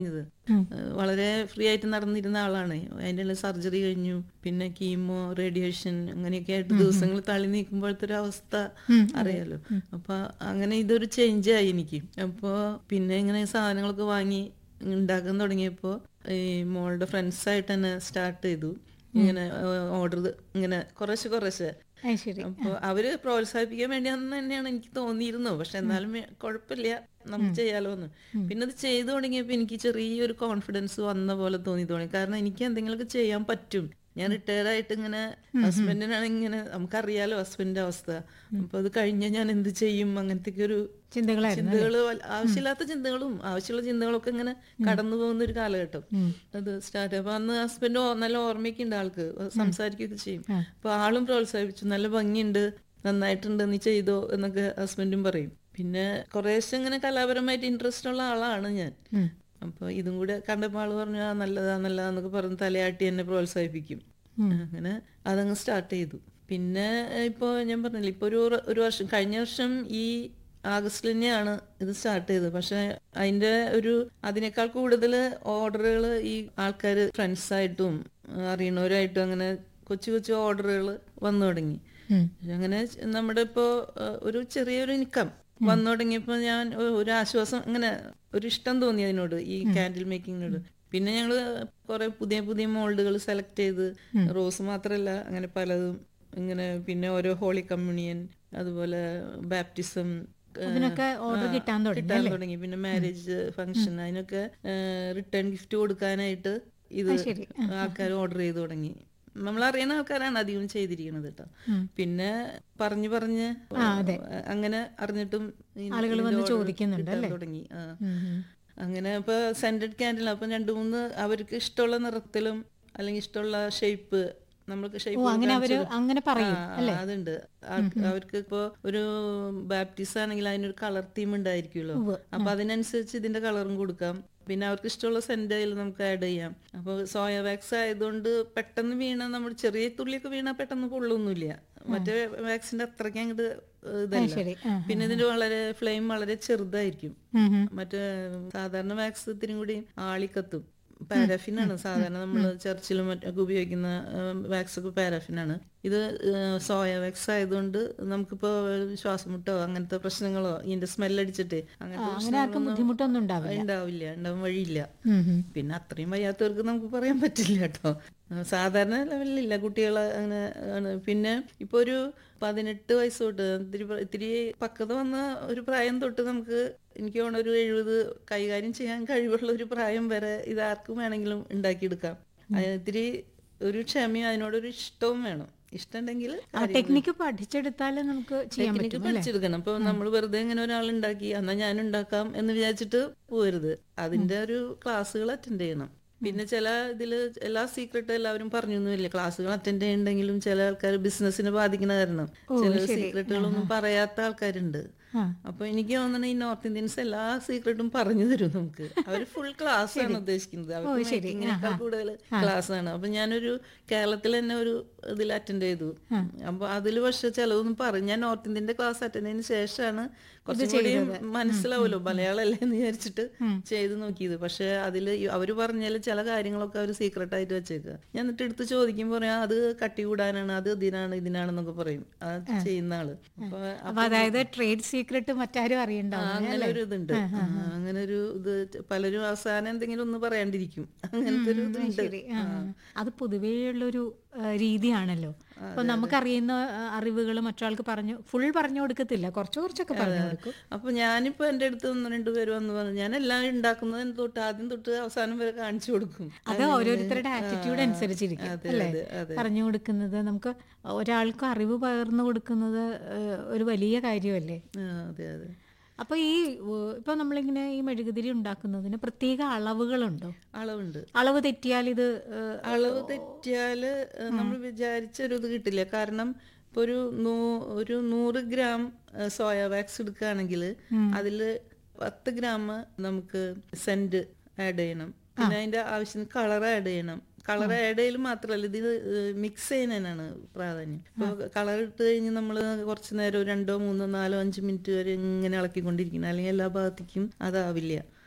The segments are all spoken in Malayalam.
ഇത് ഉം. ഏഹ് വളരെ ഫ്രീ ആയിട്ട് നടന്നിരുന്ന ആളാണ് അതിൻ്റെ സർജറി കഴിഞ്ഞു പിന്നെ കീമോ റേഡിയേഷൻ അങ്ങനെയൊക്കെ ആയിട്ട് ദിവസങ്ങൾ തള്ളി നീക്കുമ്പോഴത്തെ ഒരു അവസ്ഥ ഉം. അറിയാലോ അപ്പൊ അങ്ങനെ ഇതൊരു ചേഞ്ച് ആയി എനിക്ക് അപ്പോ പിന്നെ ഇങ്ങനെ സാധനങ്ങളൊക്കെ വാങ്ങി ഉണ്ടാക്കാൻ തുടങ്ങിയപ്പോ ഈ മോളുടെ ഫ്രണ്ട്സ് ആയിട്ട് തന്നെ സ്റ്റാർട്ട് ചെയ്തു ഇങ്ങനെ ഓർഡർ ഇങ്ങനെ കുറേശ്ശെ കുറേശ്ശെ അത് ശരി അപ്പോൾ അവര് പ്രോത്സാഹിപ്പിക്കാൻ വേണ്ടിയാണെന്ന് തന്നെയാണ് എനിക്ക് തോന്നിയിരുന്നത് പക്ഷെ എന്നാലും വേ- കുഴപ്പമില്ല നമുക്ക് ചെയ്യാലോ എന്ന് പിന്നെ അത് ചെയ്തു തുടങ്ങിയപ്പോൾ എനിക്ക് ചെറിയൊരു കോൺഫിഡൻസ് വന്ന പോലെ തോന്നി തോന്നി കാരണം എനിക്ക് എന്തെങ്കിലുമൊക്കെ ചെയ്യാൻ പറ്റും ഞാൻ റിട്ടയർഡ് ആയിട്ട് ഇങ്ങനെ ഹസ്ബൻഡിനാണ് ഇങ്ങനെ നമുക്കറിയാലോ ഹസ്ബൻഡിന്റെ അവസ്ഥ അപ്പൊ അത് കഴിഞ്ഞ ഞാൻ എന്ത് ചെയ്യും അങ്ങനത്തെ ഒരു ചിന്തകളായിരുന്നു ചിന്തകള് വല്ല- ആവശ്യമില്ലാത്ത ചിന്തകളും ആവശ്യമുള്ള ചിന്തകളൊക്കെ ഇങ്ങനെ കടന്നു പോകുന്ന ഒരു കാലഘട്ടം അത് സ്റ്റാർട്ട് അപ്പൊ അന്ന് ഹസ്ബൻഡ് നല്ല ഓർമ്മയൊക്കെ ഉണ്ട് ആൾക്ക് സംസാരിക്കുകയൊക്കെ ചെയ്യും അപ്പൊ ആളും പ്രോത്സാഹിപ്പിച്ചു നല്ല ഭംഗിയുണ്ട് നന്നായിട്ടുണ്ട് നീ ചെയ്തോ എന്നൊക്കെ ഹസ്ബൻഡും പറയും പിന്നെ കുറേശ്ശെ ഇങ്ങനെ കലാപരമായിട്ട് ഇൻട്രസ്റ്റ് ഉള്ള ആളാണ് ഞാൻ ഉം. അപ്പൊ ഇതും കൂടെ കണ്ടപ്പോൾ ആള് പറഞ്ഞു ആ നല്ലതാ നല്ലതാന്നൊക്കെ പറഞ്ഞ് തലയാട്ടി എന്നെ പ്രോത്സാഹിപ്പിക്കും അങ്ങനെ അതങ്ങ് സ്റ്റാർട്ട് ചെയ്തു പിന്നെ ഇപ്പൊ ഞാൻ പറഞ്ഞില്ലേ ഇപ്പൊ ഒരു ഒരു വർഷം കഴിഞ്ഞ വർഷം ഈ ആഗസ്റ്റിൽ തന്നെയാണ് ഇത് സ്റ്റാർട്ട് ചെയ്തത് പക്ഷെ അതിന്റെ ഒരു അതിനേക്കാൾ കൂടുതൽ ഓർഡറുകൾ ഈ ആൾക്കാർ ഫ്രണ്ട്സായിട്ടും അറിയണവരായിട്ടും അങ്ങനെ കൊച്ചു കൊച്ചു ഓർഡറുകൾ വന്നു തുടങ്ങി ഉം. അങ്ങനെ നമ്മുടെ ഇപ്പോ ഏഹ്, ഒരു ചെറിയൊരു ഇൻകം വന്നു തുടങ്ങിയപ്പോ ഞാൻ ഒ- ഒരു ആശ്വാസം അങ്ങനെ ഒരു ഇഷ്ടം തോന്നി അതിനോട് ഈ കാൻഡിൽ മേക്കിങ്ങിനോട് പിന്നെ ഞങ്ങള് കുറെ പുതിയ പുതിയ മോൾഡുകൾ സെലക്ട് ചെയ്ത് റോസ് മാത്രല്ല അങ്ങനെ പലതും ഇങ്ങനെ പിന്നെ ഓരോ ഹോളി കമ്മ്യൂണിയൻ അതുപോലെ ബാപ്റ്റിസം അതിനൊക്കെ order കിട്ടാൻ തുടങ്ങി, കിട്ടാൻ തുടങ്ങി പിന്നെ മാരേജ് ഫംഗ്ഷൻ അതിനൊക്കെ റിട്ടേൺ ഗിഫ്റ്റ് കൊടുക്കാനായിട്ട് ഇത് ശരി. ആൾക്കാർ ഓർഡർ ചെയ്ത് തുടങ്ങി നമ്മൾ അറിയുന്ന ആൾക്കാരാണ് അധികം ചെയ്തിരിക്കുന്നത് കേട്ടോ പിന്നെ പറഞ്ഞു പറഞ്ഞ് അങ്ങനെ അറിഞ്ഞിട്ടും ഈ- ആളുകൾ ഇതിന്റെ വന്ന് order ചോദിക്കുന്നുണ്ട് കിട്ടാൻ അല്ലേ? തുടങ്ങി ആ. ഉം, ഉം. അങ്ങനെ ഇപ്പൊ സെന്റഡ് ക്യാൻഡിൽ അപ്പൊ രണ്ടു മൂന്ന് അവർക്ക് ഇഷ്ടമുള്ള നിറത്തിലും അല്ലെങ്കിൽ ഇഷ്ടമുള്ള ഷേപ്പ് നമ്മൾക്ക് ഓ ഷേപ്പ് അങ്ങനെ അവര് അങ്ങനെ പറയും ആ, ആ, അതുണ്ട് ആൾക്ക് അവർക്ക് ഇപ്പോ ഒരു ബാപ്റ്റിസ് ആണെങ്കിൽ അതിനൊരു കളർ തീം ഉണ്ടായിരിക്കുമല്ലോ ഉവ്വ്. അപ്പൊ അതിനനുസരിച്ച് ഇതിന്റെ കളറും കൊടുക്കാം പിന്നെ അവർക്ക് ഇഷ്ടമുള്ള സെന്റ് അതിൽ നമുക്ക് ആഡ് ചെയ്യാം അപ്പൊ സോയ വാക്സ് ആയതുകൊണ്ട് പെട്ടെന്ന് വീണ നമ്മൾ ചെറിയ തുള്ളിയൊക്കെ വീണാൽ പെട്ടെന്ന് പൊള്ളൊന്നുമില്ല മറ്റേ വാക്സിന്റെ അത്രയ്ക്ക് അങ്ങോട്ട് ഇതല്ല ശരി ആ. പിന്നെ ഇതിന്റെ വളരെ ഫ്ലെയിം വളരെ ചെറുതായിരിക്കും ഉം, ഉം. മറ്റേ സാധാരണ വാക്സ് ഇത്തിരി കൂടി ആളിക്കത്തും പാരാഫിൻ ആണ് സാധാരണ നമ്മൾ ചർച്ചിലും മറ്റൊക്കെ ഉപയോഗിക്കുന്ന വാക്സ് ഒക്കെ പാരാഫിൻ ആണ് ഇത് സോയ വാക്സ് ആയതുകൊണ്ട് നമുക്കിപ്പോ ശ്വാസം മുട്ടോ അങ്ങനത്തെ പ്രശ്നങ്ങളോ ഇതിന്റെ സ്മെല്ലടിച്ചിട്ട് അങ്ങനത്തെ അങ്ങനെ ആർക്കും ബുദ്ധിമുട്ടൊന്നും ഉണ്ടാവില്ല ഉണ്ടാവില്ല ഉണ്ടാവാൻ വഴിയില്ല ഉം, ഉം. പിന്നെ അത്രയും വയ്യാത്തവർക്ക് നമുക്ക് പറയാൻ പറ്റില്ല കേട്ടോ സാധാരണ ലെവലിലില്ല കുട്ടികൾ അങ്ങനെ ആണ് പിന്നെ ഇപ്പൊ ഒരു പതിനെട്ട് വയസ്സ് തൊട്ട് ഇത്തിരി പ്ര- ഇത്തിരി പക്വത വന്ന ഒരു പ്രായം തൊട്ട് നമുക്ക് എനിക്ക് തോന്നുന്നു ഒരു എഴുപത് കൈകാര്യം ചെയ്യാൻ കഴിവുള്ള ഒരു പ്രായം വരെ ഇത് ആർക്കും വേണമെങ്കിലും ഉണ്ടാക്കിയെടുക്കാം അതിന് ഇത്തിരി ഒരു ക്ഷമയും അതിനോടൊരു ഇഷ്ടവും വേണം ഇഷ്ടമുണ്ടെങ്കിൽ ആ ടെക്നിക്ക് പഠിച്ചെടുത്താലേ നമുക്ക് ചെയ്യാൻ ടെക്നിക്ക് പറ്റും അല്ലേ പഠിച്ചെടുക്കണം അപ്പൊ നമ്മൾ വെറുതെ ഇങ്ങനെ ഒരാൾ ഉണ്ടാക്കി എന്നാ ഞാൻ ഉണ്ടാക്കാം എന്ന് വിചാരിച്ചിട്ട് പോരുത് അതിന്റെ ഒരു ക്ലാസ്സുകൾ അറ്റൻഡ് ചെയ്യണം പിന്നെ ചില ഇതില് എല്ലാ സീക്രട്ട് എല്ലാവരും പറഞ്ഞൊന്നുമില്ല ക്ലാസ്സുകൾ അറ്റൻഡ് ചെയ്യണ്ടെങ്കിലും ചില ആൾക്കാർ ബിസിനസിനെ ബാധിക്കുന്ന കാരണം ചില സീക്രട്ടുകളൊന്നും പറയാത്ത ആൾക്കാരുണ്ട് ആ. അപ്പൊ എനിക്ക് തോന്നുന്നത് ഈ നോർത്ത് ഇന്ത്യൻസ് എല്ലാ സീക്രട്ടും പറഞ്ഞു തരും നമുക്ക് അവർ ഫുൾ ക്ലാസ് ആണ് ഉദ്ദേശിക്കുന്നത് അവർക്ക് മേക്കിങ്ങിനേക്കാൾ കൂടുതൽ ക്ലാസ് ആണ് അപ്പൊ ഞാനൊരു കേരളത്തിൽ തന്നെ ഒരു ഇതിൽ അറ്റൻഡ് ചെയ്തു അപ്പൊ അതിൽ പക്ഷെ ചിലതൊന്നും പറയും ഞാൻ നോർത്ത് ഇന്ത്യന്റെ ക്ലാസ് അറ്റൻഡ് ചെയ്തതിന് ശേഷമാണ് കുറച്ചും കൂടി മനസ്സിലാവുമല്ലോ മലയാളമല്ലേ എന്ന് വിചാരിച്ചിട്ട് ചെയ്ത് നോക്കിയത് പക്ഷെ അതില് ഈ അവര് പറഞ്ഞാല് ചില കാര്യങ്ങളൊക്കെ അവർ സീക്രട്ട് ആയിട്ട് വെച്ചേക്കുക ഞാൻ എന്നിട്ട് എടുത്ത് ചോദിക്കുമ്പോൾ പറയാം അത് കട്ടി കൂടാനാണ് അത് ഇതിനാണ് ഇതിനാണെന്നൊക്കെ പറയും അത് ചെയ്യുന്ന ആള് അപ്പൊ അപ്പൊ അതായത് ട്രേഡ് സീക്രട്ട് മറ്റാരും അറിയണ്ടാവും അങ്ങനെ ഒരു ഇതുണ്ട് ആ, അങ്ങനെ ഒരു ഇത് പലരും അവസാനം എന്തെങ്കിലും ഒന്ന് പറയാണ്ടിരിക്കും അങ്ങനത്തെ ഒരു ഇതുണ്ട് ശരി ആ. അത് പൊതുവേയുള്ളൊരു ആ, രീതിയാണല്ലോ അപ്പൊ നമുക്കറിയുന്ന ആ, അറിവുകൾ മറ്റൊരാൾക്ക് പറഞ്ഞു ഫുൾ പറഞ്ഞു കൊടുക്കത്തില്ല കുറച്ച് കുറച്ചൊക്കെ പറഞ്ഞു കൊടുക്കും അപ്പൊ ഞാനിപ്പോ എന്റെ അടുത്ത് ഒന്ന് രണ്ടു പേര് വന്ന് പറഞ്ഞു ഞാൻ എല്ലാം ഉണ്ടാക്കുന്നതിന് തൊട്ട് ആദ്യം തൊട്ട് അവസാനം വരെ കാണിച്ചു കൊടുക്കും അത് ഓരോരുത്തരുടെ ആറ്റിറ്റ്യൂഡ് അനുസരിച്ചിരിക്കും അല്ലേ അതെ, അതെ. പറഞ്ഞു കൊടുക്കുന്നത് നമുക്ക് ഒരാൾക്ക് അറിവ് പകർന്നു കൊടുക്കുന്നത് ആ, ഒരു വലിയ കാര്യമല്ലേ ആ, അതെ അതെ അപ്പൊ ഈ ഏഹ്, ഇപ്പൊ നമ്മളിങ്ങനെ ഈ മെഴുകുതിരി ഉണ്ടാക്കുന്നതിന് പ്രത്യേക അളവുകളുണ്ടോ അളവുണ്ട് അളവ് തെറ്റിയാൽ ഇത് ഏഹ്, അളവ് തെറ്റിയാല് നമ്മൾ വിചാരിച്ച ഒരു ഇത് കിട്ടില്ല കാരണം ഇപ്പൊ ഒരു നൂ- ഒരു നൂറ് ഗ്രാം സോയ വാക്സ് എടുക്കുകയാണെങ്കിൽ അതില് പത്ത് ഗ്രാം നമുക്ക് സെന്റ് ആഡ് ചെയ്യണം പിന്നെ അതിന്റെ ആവശ്യത്തിന് കളർ ആഡ് ചെയ്യണം കളർ ആഡ് ചെയ്യൽ മാത്രമല്ല ഇത് മിക്സ് ചെയ്യുന്നതിനാണ് പ്രാധാന്യം ഇപ്പൊ കളർ ഇട്ട് കഴിഞ്ഞ് നമ്മൾ കുറച്ച് നേരം ഒരു രണ്ടോ മൂന്നോ നാലോ അഞ്ച് മിനിറ്റ് വരെ ഇങ്ങനെ ഇളക്കിക്കൊണ്ടിരിക്കണം അല്ലെങ്കിൽ എല്ലാ ഭാഗത്തേക്കും അതാവില്ല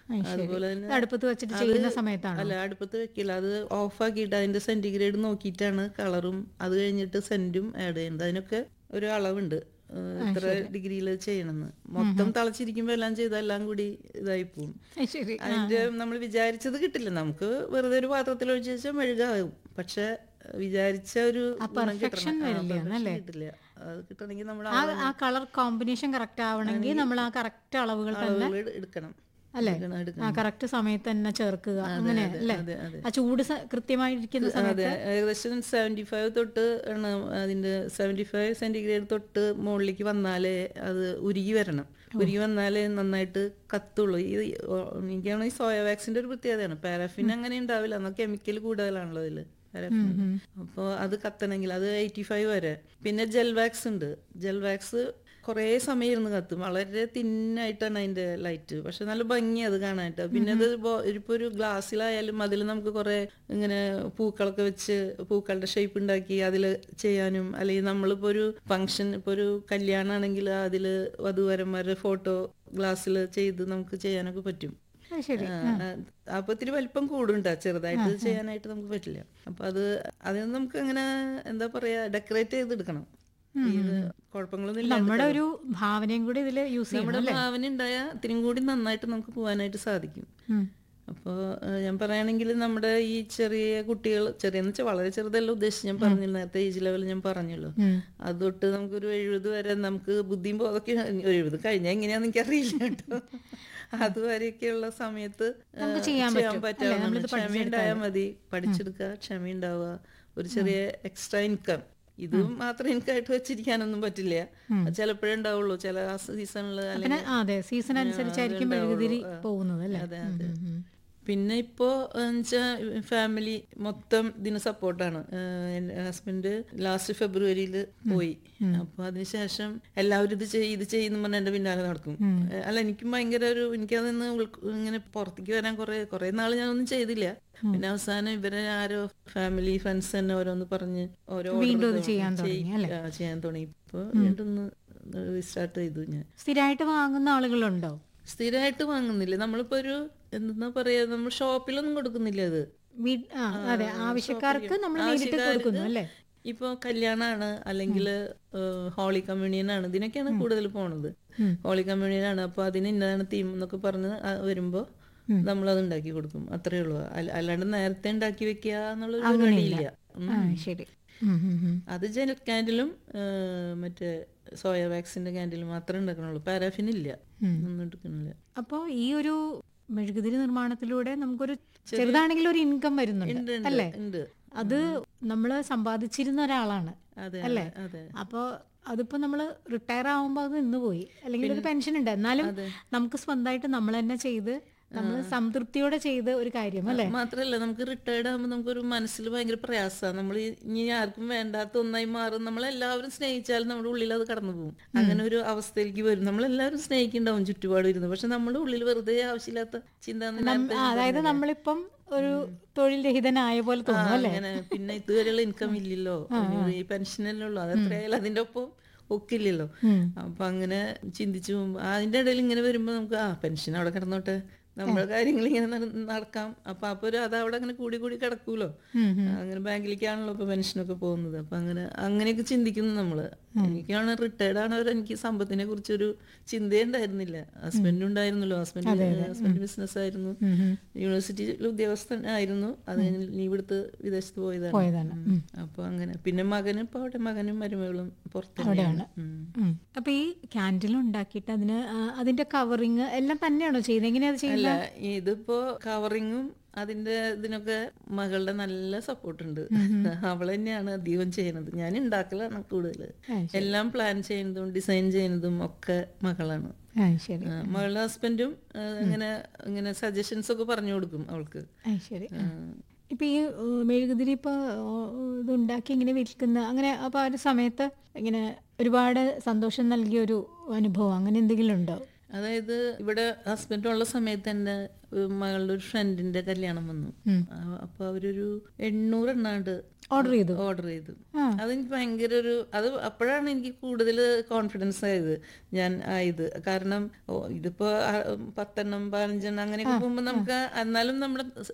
അതുപോലെ തന്നെ ഇത് അടുപ്പത്ത് വെച്ചിട്ട് ചെയ്യുന്ന സമയത്താണ് അല്ല അടുപ്പത്ത് വെക്കില്ല അത് ഓഫ് ആക്കിയിട്ട് അതിന്റെ സെന്റിഗ്രേഡ് നോക്കിയിട്ടാണ് കളറും അത് കഴിഞ്ഞിട്ട് സെന്റും ആഡ് ചെയ്യുന്നത് അതിനൊക്കെ ഒരു അളവുണ്ട് ഏഹ് ഇത്ര ഡിഗ്രിയിൽ ചെയ്യണമെന്ന് മൊത്തം തിളച്ചിരിക്കുമ്പോ എല്ലാം ചെയ്താൽ എല്ലാം കൂടി ഇതായി പോവും ശരി അതിന്റെ നമ്മൾ വിചാരിച്ചത് കിട്ടില്ല നമുക്ക് വെറുതെ ഒരു പാത്രത്തിൽ ഒഴിച്ച് വെച്ചാൽ മെഴുകാവും പക്ഷെ വിചാരിച്ച ഒരു ഗുണം കിട്ടണം. ആ, perfection കിട്ടില്ല അത് കിട്ടണമെങ്കിൽ നമ്മൾ ആ ആ കളർ കോമ്പിനേഷൻ കറക്റ്റ് ആവണമെങ്കിൽ നമ്മൾ ആ കറക്റ്റ് അളവുകൾ തന്നെ അളവുകൾ എടുക്കണം അല്ലേ എടുക്കണം, എടുക്കണം. ആ കറക്റ്റ് സമയത്ത് തന്നെ ചേർക്കുക അങ്ങനെ അല്ലേ അതെ അതെ ആ ചൂട് സ- കൃത്യമായിരിക്കുന്ന സമയത്ത് അതെ ഏകദേശം സെവൻറ്റി ഫൈവ് തൊട്ട് ആണ് അതിന്റെ സെവൻറ്റി ഫൈവ് സെന്റിഗ്രേഡ് തൊട്ട് മുകളിലേക്ക് വന്നാലേ അത് ഉരുകി വരണം ഉരുകി വന്നാലേ നന്നായിട്ട് കത്തുള്ളൂ ഈ ഓ- എനിക്കാണ് ഈ സോയ വാക്സിന്റെ ഒരു പ്രത്യേകതയാണ് പാരാഫിൻ അങ്ങനെ ഉണ്ടാവില്ല എന്നാൽ കെമിക്കൽ കൂടുതലാണല്ലോ അതില് പാരാഫിൻ അപ്പോൾ അത് കത്തണമെങ്കിൽ അത് എയ്റ്റി ഫൈവ് വരെ പിന്നെ ജെൽ വാക്സ് ഉണ്ട് ജെൽ വാക്സ് കുറേ സമയം ഇരുന്ന് കത്തും വളരെ തിന്നായിട്ടാണ് അതിന്റെ ലൈറ്റ് പക്ഷെ നല്ല ഭംഗി അത് കാണാനായിട്ട് പിന്നെ അത് ഇപ്പൊ ഒരു ഗ്ലാസ്സിലായാലും അതിൽ നമുക്ക് കുറെ ഇങ്ങനെ പൂക്കളൊക്കെ വെച്ച് പൂക്കളുടെ ഷേപ്പ് ഉണ്ടാക്കി അതിൽ ചെയ്യാനും അല്ലെങ്കിൽ നമ്മളിപ്പോ ഒരു ഫംഗ്ഷൻ ഇപ്പൊ ഒരു കല്യാണമാണെങ്കിൽ അതിൽ വധുവരന്മാരുടെ ഫോട്ടോ ഗ്ലാസ്സിൽ ചെയ്ത് നമുക്ക് ചെയ്യാനൊക്കെ പറ്റും ആ, ശരി ആ, ആ, അപ്പൊ ഇത്തിരി വലിപ്പം കൂടുണ്ടാ ചെറുതായിട്ട് ചെയ്യാനായിട്ട് നമുക്ക് പറ്റില്ല അപ്പൊ അത് അതിന് നമുക്ക് അങ്ങനെ എന്താ പറയാ ഡെക്കറേറ്റ് ചെയ്തെടുക്കണം ഇത് കുഴപ്പങ്ങളൊന്നും ഇല്ല നമ്മുടെ ഒരു ഭാവനയും കൂടി ഇതിൽ യൂസ് ചെയ്യണം നമ്മുടെ ഭാവന ഉണ്ടായ ഇത്തിരി കൂടി നന്നായിട്ട് നമുക്ക് പോകാനായിട്ട് സാധിക്കും ഉം. അപ്പോൾ ഞാൻ പറയുകയാണെങ്കിൽ നമ്മുടെ ഈ ചെറിയ കുട്ടികൾ ചെറിയെന്ന് വെച്ചാൽ വളരെ ചെറുതല്ല ഉദ്ദേശിച്ച് ഞാൻ പറഞ്ഞില്ല നേരത്തെ ഏജ് ലെവൽ ഞാൻ പറഞ്ഞല്ലോ ഉം. അത് തൊട്ട് നമുക്കൊരു എഴുപത് വരെ നമുക്ക് ബുദ്ധിയും ബോധമൊക്കെ ഒരു എഴുപത് കഴിഞ്ഞാൽ എങ്ങനെയാന്ന് എനിക്കറിയില്ല കേട്ടോ അതുവരെയൊക്കെയുള്ള സമയത്ത് നമുക്ക് ആ, ചെയ്യാൻ ചെയ്യാൻ പറ്റും. പറ്റാവുന്നതാണ് ക്ഷമയുണ്ടായാൽ മതി പഠിച്ചെടുക്കുക ക്ഷമയുണ്ടാവുക ഒരു ചെറിയ എക്സ്ട്രാ ഇൻകം ഇത് മാത്രം എനിക്കായിട്ട് വെച്ചിരിക്കാനൊന്നും പറ്റില്ല അത് ചിലപ്പോഴേ ഉണ്ടാവുള്ളൂ ചില സീസണിൽ അല്ലെങ്കിൽ പിന്നെ ആ, അതെ സീസൺ അനുസരിച്ചായിരിക്കും മെഴുകുതിരി പോകുന്നത് അല്ലേ അതെ അതെ പിന്നെ ഇപ്പോ ഫാമിലി മൊത്തം ഇതിന് സപ്പോർട്ടാണ് എൻ്റെ ഹസ്ബൻഡ് ലാസ്റ്റ് ഫെബ്രുവരിയിൽ പോയി അപ്പൊ അതിനുശേഷം എല്ലാവരും ഇത് ചെയ്യ് ഇത് ചെയ്യുന്ന പറഞ്ഞ എന്റെ പിന്നാലെ നടക്കും ഏഹ് അല്ല എനിക്കും ഭയങ്കര ഒരു എനിക്കതിന്ന് ഉൾക്ക് ഇങ്ങനെ പുറത്തേക്ക് വരാൻ കുറെ കുറെ നാൾ ഞാനൊന്നും ചെയ്തില്ല പിന്നെ അവസാനം ഇവരെ ആരോ ഫാമിലി ഫ്രണ്ട്സ് തന്നെ ഓരോന്ന് പറഞ്ഞ് ഓരോ order വീണ്ടും അത് തന്നു. ചെയ്യാൻ ചെയ്- തുടങ്ങി, ആ, ചെയ്യാൻ തുടങ്ങി ഇപ്പൊ വീണ്ടും സ്റ്റാർട്ട് ചെയ്തു ഞാൻ സ്ഥിരമായിട്ട് വാങ്ങുന്ന ആളുകളുണ്ടോ സ്ഥിരമായിട്ട് വാങ്ങുന്നില്ല നമ്മളിപ്പോ ഒരു എന്താ പറയാ നമ്മൾ ഷോപ്പിലൊന്നും കൊടുക്കുന്നില്ല അത് വീ- ആ, അതെ ആവശ്യക്കാർക്ക് നമ്മൾ നേരിട്ട് ആവശ്യക്കാർക്ക് കൊടുക്കുന്നു അല്ലേ ഇപ്പൊ കല്യാണാണ് അല്ലെങ്കിൽ ഹോളി കമ്മ്യൂണിയൻ ആണ് ഇതിനൊക്കെയാണ് കൂടുതൽ പോണത് ഹോളി കമ്മ്യൂണിയൻ ആണ് അപ്പൊ അതിന് ഇന്നതാണ് തീം എന്നൊക്കെ പറഞ്ഞ് ആ വരുമ്പോ നമ്മൾ അത് ഉണ്ടാക്കി കൊടുക്കും അത്രേ ഉള്ളൂ അല്ല- അല്ലാണ്ട് നേരത്തെ ഉണ്ടാക്കി വെക്കുക എന്നുള്ള പരിപാടിയില്ല ഉം. ആ ശരി ഉം, ഉം, ഉം. അത് ജെൽ ക്യാൻഡിലും മറ്റേ സോയ വാക്സിന്റെ ക്യാൻഡിലും മാത്രമേ ഉണ്ടാക്കണുള്ളൂ പാരാഫിൻ ഇല്ല ഒന്നും എടുക്കണില്ല അപ്പോ ഈ ഒരു മെഴുകുതിരി നിർമ്മാണത്തിലൂടെ നമുക്കൊരു ചെറുതാണെങ്കിലും ഒരു ഇൻകം ഉണ്ട്, വരുന്നുണ്ട് ഉണ്ട്, അല്ലേ ഉണ്ട് അത് നമ്മൾ സമ്പാദിച്ചിരുന്ന ഒരാളാണ് അതെ അല്ലേ? അതെ അപ്പോൾ അതിപ്പോ നമ്മൾ റിട്ടയർ ആവുമ്പോൾ അത് നിന്ന് പോയി അല്ലെങ്കിൽ ഒരു പെൻഷൻ ഉണ്ട് എന്നാലും നമുക്ക് സ്വന്തമായിട്ട് നമ്മൾ തന്നെ ചെയ്ത് നമ്മൾ സംതൃപ്തിയോടെ ചെയ്ത ഒരു കാര്യം അല്ലേ മാത്രല്ല നമുക്ക് റിട്ടയർഡ് ആകുമ്പോൾ നമുക്കൊരു മനസ്സിൽ ഭയങ്കര പ്രയാസമാണ് നമ്മൾ ഇനി ആർക്കും വേണ്ടാത്ത ഒന്നായി മാറും നമ്മളെല്ലാവരും സ്നേഹിച്ചാലും നമ്മുടെ ഉള്ളിൽ അത് കടന്നു പോകും അങ്ങനെ ഒരു അവസ്ഥയിലേക്ക് വരും നമ്മളെല്ലാവരും സ്നേഹിക്കുന്നുണ്ടാവും ചുറ്റുപാടും ഇരുന്ന് പക്ഷെ നമ്മുടെ ഉള്ളിൽ വെറുതെ ആവശ്യമില്ലാത്ത ചിന്ത ആ, അതായത് നമ്മളിപ്പം ഒരു തൊഴിൽ രഹിതനായ പോലെ തോന്നും അല്ലേ അങ്ങനെ പിന്നെ ഇതുവരെയുള്ള ഇൻകം ഇല്ലല്ലോ ഈ പെൻഷനല്ലേ ഉള്ളൂ അത് എത്രയായാലും അതിന്റെ ഒപ്പം ഒക്കില്ലല്ലോ അപ്പൊ അങ്ങനെ ചിന്തിച്ചു പോകുമ്പോ അതിന്റെ ഇടയിൽ ഇങ്ങനെ വരുമ്പോ നമുക്ക് ആ പെൻഷൻ അവിടെ കിടന്നോട്ടെ നമ്മുടെ കാര്യങ്ങൾ ഇങ്ങനെ നട- നടക്കാം അപ്പൊ അപ്പൊ ഒരു അത് അവിടെ അങ്ങനെ കൂടി കൂടി കിടക്കൂലോ അങ്ങനെ ബാങ്കിലേക്കാണല്ലോ ഇപ്പൊ പെൻഷനൊക്കെ പോകുന്നത് അപ്പൊ അങ്ങനെ അങ്ങനെയൊക്കെ ചിന്തിക്കുന്നു നമ്മള് എനിക്കാണ് റിട്ടയർഡ് ആണവർ എനിക്ക് സമ്പത്തിനെ കുറിച്ചൊരു ചിന്തയേ ഉണ്ടായിരുന്നില്ല ഹസ്ബൻഡ് ഉണ്ടായിരുന്നല്ലോ ഹസ്ബൻഡ് ഹസ്ബൻഡ് ബിസിനസ് ആയിരുന്നു യൂണിവേഴ്സിറ്റിയിൽ ഉദ്യോഗസ്ഥൻ ആയിരുന്നു അത് കഴിഞ്ഞ് ലീവ് എടുത്ത് വിദേശത്ത് പോയതാണ് പോയതാണ് ഉം. അപ്പൊ അങ്ങനെ പിന്നെ മകനും ഇപ്പൊ അവിടെ മകനും മരുമകളും പുറത്ത് തന്നെയാണ്. ഉം. ഉം. അപ്പൊ ഈ ക്യാൻഡിൽ ഉണ്ടാക്കിയിട്ട് അതിന് ആ, അതിന്റെ കവറിങ് എല്ലാം തന്നെയാണോ ചെയ്യുന്നത് എങ്ങനെയാ അത് ചെയ്യുന്നത് അല്ല ഇതിപ്പോ കവറിങ്ങും അതിന്റെ ഇതിനൊക്കെ മകളുടെ നല്ല സപ്പോർട്ട് ഉണ്ട് അവൾ തന്നെയാണ് അധികം ചെയ്യുന്നത് ഞാൻ ഉണ്ടാക്കലാണ് കൂടുതൽ എല്ലാം പ്ലാൻ ചെയ്യുന്നതും ഡിസൈൻ ചെയ്യുന്നതും ഒക്കെ മകളാണ് ആ ശരി ആ, മകളുടെ ഹസ്ബൻഡും ആ, ഇങ്ങനെ ഇങ്ങനെ സജഷൻസ് ഒക്കെ പറഞ്ഞു കൊടുക്കും അവൾക്ക് ആ ശരി ആ. ഇപ്പൊ ഈ ഏഹ്, മെഴുകുതിരി ഇപ്പൊ ഏഹ്, ഇത് ഉണ്ടാക്കി ഇങ്ങനെ വിൽക്കുന്ന അങ്ങനെ അപ്പൊ ആ ഒരു സമയത്ത് ഇങ്ങനെ ഒരുപാട് സന്തോഷം നൽകിയ ഒരു അനുഭവം അങ്ങനെ എന്തെങ്കിലും ഉണ്ടോ അതായത് ഇവിടെ ഹസ്ബൻഡ് ഉള്ള സമയത്ത് എൻ്റെ മകളുടെ ഒരു ഫ്രണ്ടിന്റെ കല്യാണം വന്നു ആ, അപ്പൊ അവരൊരു എണ്ണൂറ് എണ്ണാണ്ട് ഓർഡർ ചെയ്തു ഓർഡർ ചെയ്തു ആ. അതെനിക്ക് ഭയങ്കര ഒരു അത് അപ്പോഴാണ് എനിക്ക് കൂടുതൽ കോൺഫിഡൻസ് ആയത് ഞാൻ ആയത് കാരണം ഓ ഇതിപ്പോ ആ, പത്തെണ്ണം പതിനഞ്ചെണ്ണം അങ്ങനെയൊക്കെ പോകുമ്പോൾ നമുക്ക് എന്നാലും നമ്മുടെ